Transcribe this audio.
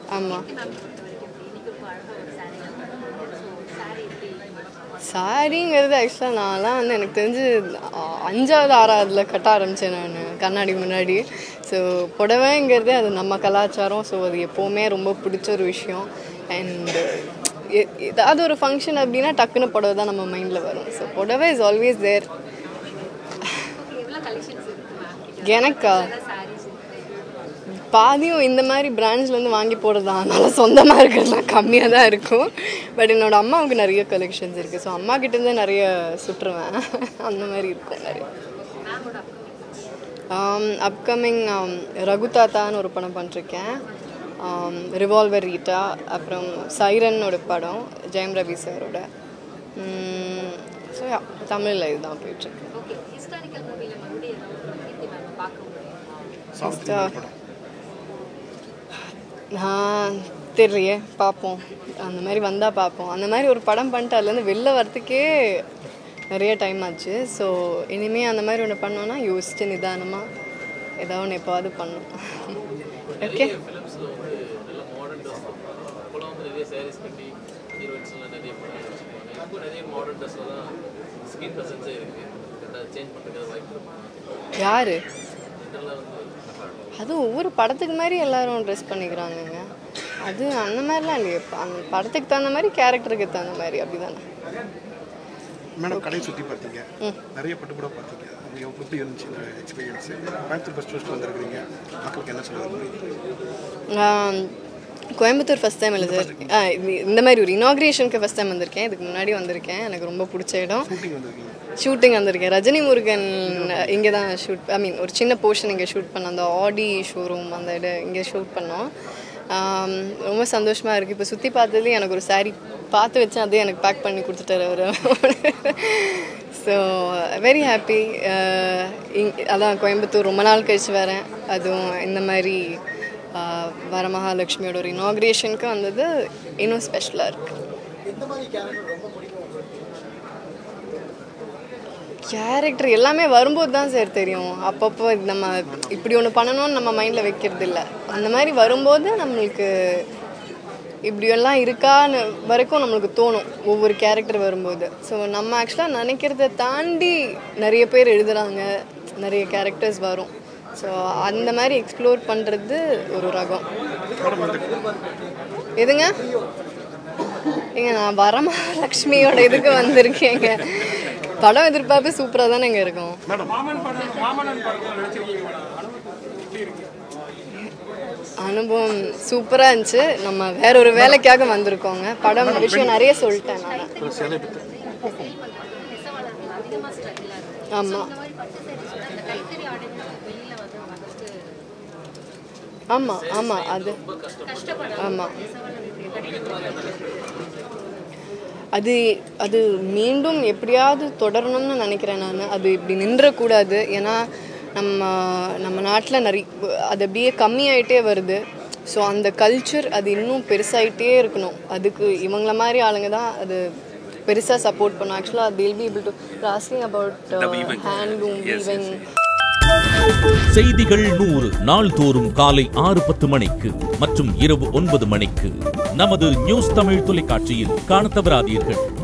ஆமாம் சாரிங்கிறது ஆக்சுவலாக நான்லாம் வந்து எனக்கு தெரிஞ்சு அ- அஞ்சாவது ஆறாவதுல கட்ட ஆரம்பித்தேன் நான் கண்ணாடி முன்னாடி ஸோ புடவைங்கிறதே அது நம்ம கலாச்சாரம் ஸோ அது எப்போவுமே ரொம்ப பிடிச்ச ஒரு விஷயம் அண்ட் ஏதாவது ஒரு ஃபங்க்ஷன் அப்படின்னா டக்குன்னு புடவை தான் நம்ம மைண்டில் வரும் ஸோ புடவை இஸ் ஆல்வேஸ் தேர் எனக்கா பாதியும் இந்த மாதிரி பிராண்ட்ஸ்லேருந்து வாங்கி போடுறது அதனால சொந்தமாக இருக்கிறதுலாம் கம்மியாக தான் இருக்கும் பட் என்னோட அம்மாவுக்கு நிறைய கலெக்ஷன்ஸ் இருக்குது ஸோ அம்மா கிட்டேருந்து நிறைய சுற்றுவேன் அந்த மாதிரி இருக்கும் நிறைய அப்கமிங் ரகு தாத்தான்னு ஒரு படம் பண்ணிருக்கேன் ரிவால்வர் ரீட்டா அப்புறம் சைரன் ஒரு படம் ஜெயம் ரவி சாரோட ஸோ தமிழில் இதுதான் போயிட்டுருக்கு நான் தெரியலையே பார்ப்போம் அந்த மாதிரி வந்தால் பார்ப்போம் அந்த மாதிரி ஒரு படம் பண்ணிட்டு அதுலேருந்து வெளில வரத்துக்கே நிறைய டைம் ஆச்சு ஸோ இனிமேல் அந்த மாதிரி ஒன்று பண்ணோன்னா யோசிச்சு நிதானமாக ஏதாவது ஒன்று எப்போவாது பண்ணும் ஓகே அப்போலாம் வந்து நிறைய சாரீஸ் கட்டி ஹீரோயின்ஸ்லாம் நிறைய படம் வச்சுருப்பாங்க இப்போ நிறைய மாடர்ன் ட்ரெஸ்ஸில் தான் ஸ்கின் ப்ரெசன்ஸே இருக்குது கரெக்டாக சேஞ்ச் பண்ணுறதுக்கு வாய்ப்பு இருக்கும் யார் இதெல்லாம் வந்து அது ஒவ்வொரு படத்துக்கு மாதிரி எல்லாரும் ட்ரெஸ் பண்ணிக்கிறாங்கங்க அது அந்த மாதிரிலாம் இல்லையே இப்ப அந்த படத்துக்கு தகுந்த மாதிரி கேரக்டருக்கு தகுந்த மாதிரி அப்படிதானே மேடம் கடை சுற்றி பார்த்தீங்க நிறைய பட்டு கூட பார்த்தீங்க அது எவ்வளோ எப்படி இருந்துச்சு இந்த எக்ஸ்பீரியன்ஸ் கோயம்புத்தூர் ஃபஸ்ட் ஃபஸ்ட் வந்திருக்கிறீங்க மக்களுக்கு என்ன சொல்ல விரும்புறீங்க ஆம், கோயம்புத்தூர் ஃபஸ்ட் டைம் இல்லை சார் ஆ, இது- இந்த மாதிரி ஒரு இனாக்ரேஷனுக்கு ஃபஸ்ட் டைம் வந்திருக்கேன் இதுக்கு முன்னாடி வந்திருக்கேன் எனக்கு ரொம்ப பிடிச்ச இடம் ஷூட்டிங் வந்திருக்கீங்க ஷூட்டிங் வந்திருக்கேன் ரஜினி முருகன் இங்கே தான் ஷூட் ஐ மீன் ஒரு சின்ன போர்ஷன் இங்கே ஷூட் பண்ணோம் அந்த ஆடி ஷோரூம் அந்த இடம் இங்கே ஷூட் பண்ணோம் ஆம், ரொம்ப சந்தோஷமாக இருக்குது இப்போ சுற்றி பார்த்ததுலேயும் எனக்கு ஒரு saree பார்த்து வச்சேன் அதே எனக்கு பேக் பண்ணி கொடுத்துட்டாரு அவர் ஸோ வெரி ஹாப்பி அதான் கோயம்புத்தூர் ரொம்ப நாள் கழிச்சு வரேன் அதுவும் இந்த மாதிரி ஆஹ், வரமகாலட்சுமியோட ஒரு இனாக்ரேஷனுக்கு வந்தது இன்னும் ஸ்பெஷலாக இருக்குது கேரக்டர் எல்லாமே வரும்போது தான் சார் தெரியும் அப்பப்போ இது நம்ம இப்படி ஒன்று பண்ணணும்னு நம்ம மைண்டில் வைக்கிறது இல்லை அந்த மாதிரி வரும்போது நம்மளுக்கு இப்படியெல்லாம் இருக்கான்னு வரைக்கும் நம்மளுக்கு தோணும் ஒவ்வொரு கேரக்டர் வரும்போது ஸோ நம்ம ஆக்சுவலாக நினைக்கிறத தாண்டி நிறைய பேர் எழுதுகிறாங்க நிறைய கேரக்டர்ஸ் வரும் ஸோ அந்த மாதிரி எக்ஸ்ப்ளோர் பண்ணுறது ஒரு ரகம் எதுங்க ஏங்க நான் வரமகாலட்சுமியோட இதுக்கு வந்திருக்கேங்க படம் எதிர்பார்ப்பு சூப்பராக தானேங்க இருக்கும் அனுபவம் சூப்பராக இருந்துச்சு நம்ம வேற ஒரு வேலைக்காக வந்திருக்கோங்க படம் விஷயம் நிறைய சொல்லிட்டேன் நான் ஒரு சேலை பற்றி ஆமாம் ஆமாம் ஆமாம் அது ஆமாம் அது அது மீண்டும் எப்படியாவது தொடரணும்னு நினைக்கிறேன் நான் அது இப்படி நின்றக்கூடாது ஏன்னா நம்ம நம்ம நாட்டில் நிறைய அது அப்படியே கம்மியாயிட்டே வருது ஸோ அந்த கல்ச்சர் அது இன்னும் பெருசாயிட்டே இருக்கணும் அதுக்கு இவங்கள மாதிரி ஆளுங்க தான் அது பெருசாக சப்போர்ட் பண்ணும் ஆக்சுவலாக till be able to asking about handloom weaving செய்திகள் நூறு நாள்தோறும் காலை ஆறு பத்து மணிக்கு மற்றும் இரவு ஒன்பது மணிக்கு நமது நியூஸ் தமிழ் தொலைக்காட்சியில் காணத் தவறாதீர்கள்